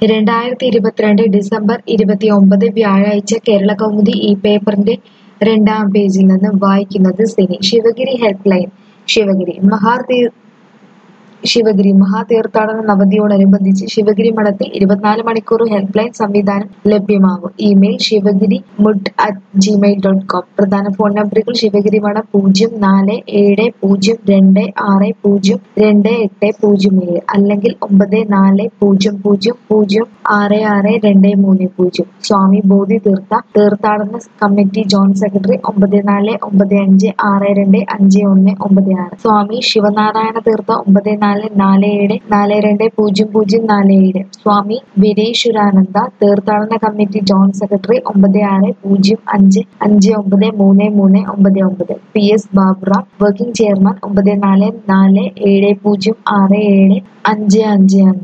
രണ്ടായിരത്തി ഇരുപത്തിരണ്ട് ഡിസംബർ ഇരുപത്തിയൊമ്പത് വ്യാഴാഴ്ച കേരള കൗമുദി ഈ പേപ്പറിന്റെ രണ്ടാം പേജിൽ നിന്ന് വായിക്കുന്നത് സിനി ശിവഗിരി ഹെൽപ്പ് ലൈൻ ശിവഗിരി മഹാതീർ ശിവഗിരി മഹാതീർത്ഥാടന നവതിയോടനുബന്ധിച്ച് ശിവഗിരി മഠത്തിൽ ഇരുപത്തിനാല് മണിക്കൂർ ഹെൽപ്പ് ലൈൻ സംവിധാനം ലഭ്യമാകും email Sivagiri mutt at gmail dot com പ്രധാന ഫോൺ നമ്പറുകൾ ശിവഗിരി മഠം പൂജ്യം നാല് ഏഴ് പൂജ്യം രണ്ട് ആറ് പൂജ്യം രണ്ട് എട്ട് പൂജ്യം ഏഴ് അല്ലെങ്കിൽ ഒമ്പത് നാല് പൂജ്യം പൂജ്യം പൂജ്യം ആറ് ആറ് രണ്ട് മൂന്ന് പൂജ്യം സ്വാമി ബോധി തീർത്ഥ തീർത്ഥാടന കമ്മിറ്റി ജോയിന്റ് സെക്രട്ടറി ഒമ്പത് നാല് ഒമ്പത് അഞ്ച് ആറ് രണ്ട് അഞ്ച് ഒന്ന് ഒമ്പത് ആറ് സ്വാമി ശിവനാരായണ തീർത്ഥ ഒമ്പത് നാല് നാല് ഏഴ് നാല് രണ്ട് പൂജ്യം പൂജ്യം നാല് ഏഴ് സ്വാമി വീരേശ്വരാനന്ദ തീർത്ഥാടന കമ്മിറ്റി ജോയിന്റ് സെക്രട്ടറി ഒമ്പത് ആറ് പൂജ്യം അഞ്ച് അഞ്ച് ഒമ്പത് മൂന്ന് മൂന്ന് ഒമ്പത് ഒമ്പത് P S Baburam working chairman ഒമ്പത് നാല് നാല് ഏഴ് പൂജ്യം ആറ് ഏഴ് അഞ്ച് അഞ്ച് അഞ്ച്